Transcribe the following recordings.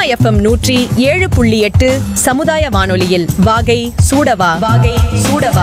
FM நூற்றி ஏழு புள்ளி எட்டு சமுதாய வானொலியில் வாகை சூடவா வாகை சூடவா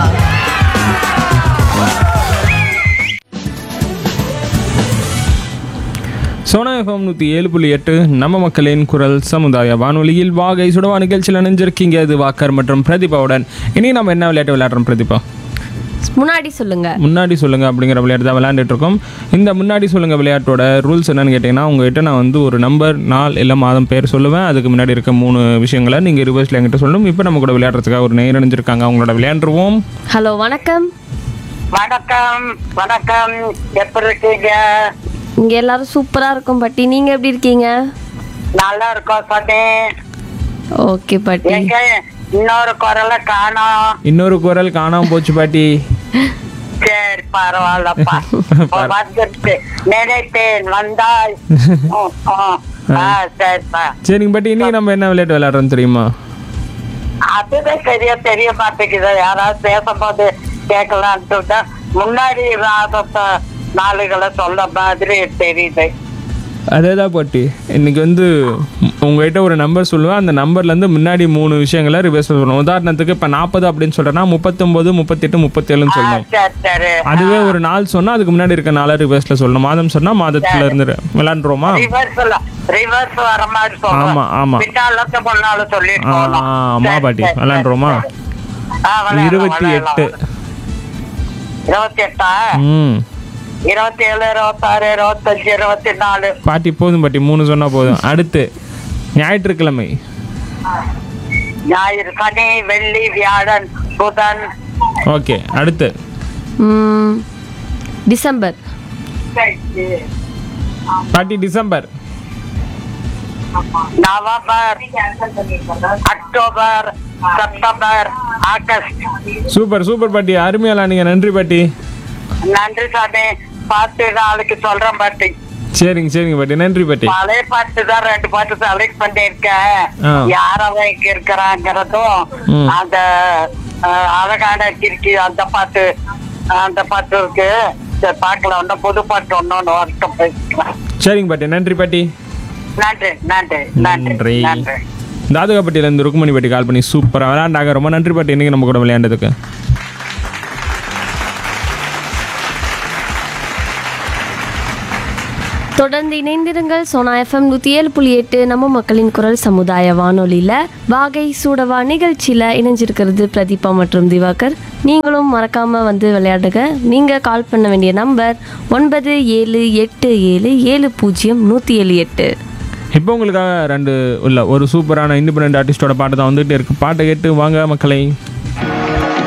சோனா எஃப்எம் நூற்றி ஏழு புள்ளி எட்டு நம்ம மக்களின் குரல் சமுதாய வானொலியில் வாகை சுடவா நிகழ்ச்சியில் நினைஞ்சிருக்கீங்க இது வாக்கர் மற்றும் பிரதீபாவுடன் இனி நம்ம என்ன விளையாட்டு விளையாடுறோம் பிரதீபா முன்னாடி சொல்லுங்க முன்னாடி சொல்லுங்க அப்படிங்கிற விளையாட்டு தான் விளையாண்டுட்டு இருக்கோம் இந்த முன்னாடி சொல்லுங்க விளையாட்டோட ரூல்ஸ் என்னன்னு கேட்டிங்கன்னா உங்ககிட்ட நான் வந்து ஒரு நம்பர் நாள் இல்லை மாதம் பேர் சொல்லுவேன் அதுக்கு முன்னாடி இருக்க மூணு விஷயங்களை நீங்கள் ரிவர்ஸில் என்கிட்ட சொல்லணும் இப்போ நம்ம கூட விளையாடுறதுக்காக ஒரு நேர் இணைஞ்சிருக்காங்க அவங்களோட விளையாண்டுருவோம் ஹலோ வணக்கம் வணக்கம் வணக்கம் எப்படி இருக்கீங்க இங்க எல்லாரும் சூப்பரா இருக்கும் பட்டி நீங்க எப்படி இருக்கீங்க நல்லா இருக்கோம் சனி ஓகே பட்டி எங்க இன்னொரு குரலை காணோம் இன்னொரு குரல் காணாமல் போச்சு பாட்டி சரி பரவாயில்லப்பா வந்துட்டு நினைத்தேன் வந்தாய் ம், ம். ஆ, சரிப்பா சரிங்க பாட்டி இன்னைக்கு நம்ம என்ன விளையாட்டு விளையாடுறோம் தெரியுமா அதுதான் சரியா தெரிய மாட்டேங்குது யாராவது பேசும்போது கேட்கலான்ட்டு தான் முன்னாடி ராதத்தை நாளுகளை சொல்ல மாதிரி தெரியுது அதே தான் பாட்டி இன்னைக்கு வந்து உங்ககிட்ட ஒரு நம்பர் சொல்லுவேன் அந்த நம்பர்லேருந்து முன்னாடி மூணு விஷயங்களை ரிவர்ஸ் சொல்லணும் உதாரணத்துக்கு இப்போ நாற்பது அப்படின்னு சொல்கிறேன்னா முப்பத்தொம்போது முப்பத்தெட்டு முப்பத்தேழுன்னு ஆ, சொல்லணும் சரி சரி அதுவே ஒரு நாள் சொன்னால் அதுக்கு முன்னாடி இருக்க நாளை ரிவர்ஸில் சொல்லணும் மாதம் சொன்னால் மாதத்துல இருந்து விளாண்டுருவோமா ரிவர்ஸ்ல ரிவர்ஸ் வர மாதிரி ஆமா, சொல்றோம் ஆமா. பின்னாலத்து முன்னால சொல்லிட்டு ஆ, போகணும். ஆமா சரி, பாட்டி, சரி, விளையாண்டுருவோமா? சரி. ஆ, விளையாடலாம், இருபத்தி எட்டு விளையாடலாம். இருபத்தி எட்டா ம் இருபத்தி ஏழு இருபத்தாறு இருபத்தஞ்சு இருபத்தி நாலு பாட்டி போதும் பாட்டி மூணு சொன்னால் போதும் அடுத்து ஞாயிற்றுக்கிழமை ஞாயிறு சனி வெள்ளி வியாழன் புதன் ஓகே அடுத்து ம், டிசம்பர் பாட்டி December November October September August super super பாட்டி அருமையாலாம் நீங்கள் நன்றி பாட்டி நன்றி சாமி பாட்டு நாளைக்கு சொல்றேன் பாட்டி சரிங்க சரிங்க பாட்டி நன்றி பாட்டி பழைய பாட்டு தான் ரெண்டு பாட்டு செலக்ட் பண்ணிருக்கேன் ஆ. யார் அவன் இங்க இருக்கிறாங்கிறதும் ம். அந்த அஹ், அழகான கிறுக்கி அந்த பாட்டு அந்த பாட்டு இருக்கு சரி பார்க்கலாம் ஒன்னும் புது பாட்டு ஒன்னொன்னு வரட்டும் பேசிக்கலாம் சரிங்க பாட்டி நன்றி பாட்டி நன்றி நன்றி நன்றி நன்றி நன்றி தாதுகாப்பட்டியிலேருந்து ருக்குமணி பாட்டி கால் பண்ணி சூப்பராக விளையாண்டாங்க ரொம்ப நன்றி பாட்டி இன்னைக்கு நம்ம கூட விளையாண்டதுக்கு தொடர்ந்து இணைந்திருங்கள் சோனா எஃப்எம் நூற்றி ஏழு புள்ளி எட்டு நம்ம மக்களின் குரல் சமுதாய வானொலியில் வாகை சூடவா நிகழ்ச்சியில் இணைஞ்சிருக்கிறது பிரதீபா மற்றும் திவாகர் நீங்களும் மறக்காமல் வந்து விளையாடுங்க நீங்கள் கால் பண்ண வேண்டிய நம்பர் ஒன்பது ஏழு எட்டு ஏழு ஏழு பூஜ்ஜியம் நூற்றி ஏழு எட்டு இப்போ உங்களுக்காக ரெண்டு உள்ள ஒரு சூப்பரான இண்டிபெண்ட் ஆர்டிஸ்டோட பாட்டு தான் வந்துகிட்டே இருக்கு பாட்டை கேட்டு வாங்க மக்களை